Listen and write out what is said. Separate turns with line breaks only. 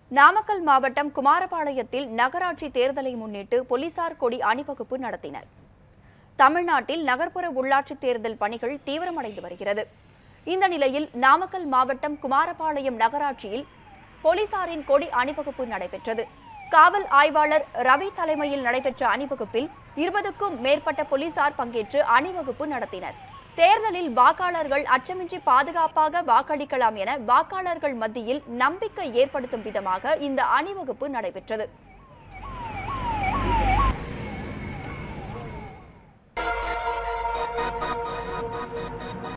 நாமக்கல் மாவட்டம் குமாரபாளையத்தில் நகராட்சி தேர்தலை முன்னிட்டு போலீசார் கொடி அணிவகுப்பு நடத்தினர் தமிழ்நாட்டில் நகர்ப்புற உள்ளாட்சி தேர்தல் பணிகள் தீவிரமடைந்து வருகிறது இந்த நிலையில் நாமக்கல் மாவட்டம் குமாரபாளையம் நகராட்சியில் போலீசாரின் கொடி அணிவகுப்பு நடைபெற்றது காவல் ஆய்வாளர் ரவி தலைமையில் நடைபெற்ற அணிவகுப்பில் இருபதுக்கும் மேற்பட்ட போலீசார் பங்கேற்று அணிவகுப்பு நடத்தினர் தேர்தலில் வாக்காளர்கள் அச்சமின்றி பாதுகாப்பாக வாக்களிக்கலாம் என வாக்காளர்கள் மத்தியில் நம்பிக்கை ஏற்படுத்தும் விதமாக இந்த அணிவகுப்பு நடைபெற்றது